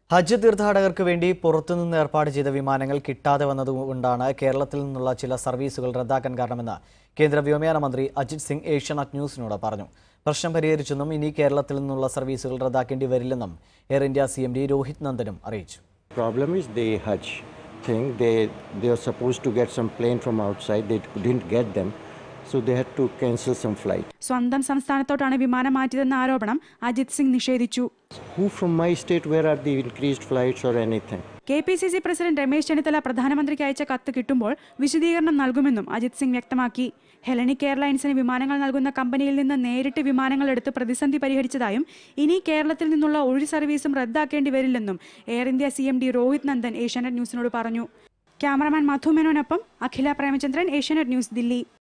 ഹജ്ജ് തീർത്ഥാടകർക്ക് വേണ്ടി പുറത്തുനിന്ന് ഏർപ്പാട് ചെയ്ത വിമാനങ്ങൾ കിട്ടാതെ വന്നതുകൊണ്ടാണ് കേരളത്തിൽ നിന്നുള്ള ചില സർവീസുകൾ റദ്ദാക്കാൻ കാരണമെന്ന് കേന്ദ്ര വ്യോമയാന മന്ത്രി അജിത് സിംഗ് ഏഷ്യാനെറ്റ് ന്യൂസിനോട് പറഞ്ഞു പ്രശ്നം പരിഹരിച്ചെന്നും ഇനി കേരളത്തിൽ നിന്നുള്ള സർവീസുകൾ റദ്ദാക്കേണ്ടി വരില്ലെന്നും Air India C M D Rohit നന്ദനും അറിയിച്ചു problem is the Hajj thing. They they were supposed to get some plane from outside. They didn't get them, so they had to cancel some flight. സ്വന്തം സംസ്ഥാനത്തോട്ടാണ് വിമാനം മാറ്റിയതെന്ന ആരോപണം അജിത് സിംഗ് നിഷേധിച്ചു Who from my state? Where are the increased flights or anything? K P C C president Ramesh Chennithala പ്രധാനമന്ത്രിക്ക് അയച്ച കത്ത് കിട്ടുമ്പോൾ വിശദീകരണം നൽകുമെന്നും അജിത് സിംഗ് വ്യക്തമാക്കി ഹെലനിക് എയർലൈൻസിന് വിമാനങ്ങൾ നൽകുന്ന കമ്പനിയിൽ നിന്ന് നേരിട്ട് വിമാനങ്ങൾ എടുത്ത് പ്രതിസന്ധി പരിഹരിച്ചതായും ഇനി കേരളത്തിൽ നിന്നുള്ള ഒരു സർവീസും റദ്ദാക്കേണ്ടി വരില്ലെന്നും Air India C M D Rohit Nandan Asianet ന്യൂസിനോട് പറഞ്ഞു ക്യാമറമാൻ മധു മേനോനൊപ്പം അഖില പ്രേമചന്ദ്രൻ ഏഷ്യാനെറ്റ് ന്യൂസ് ദില്ലി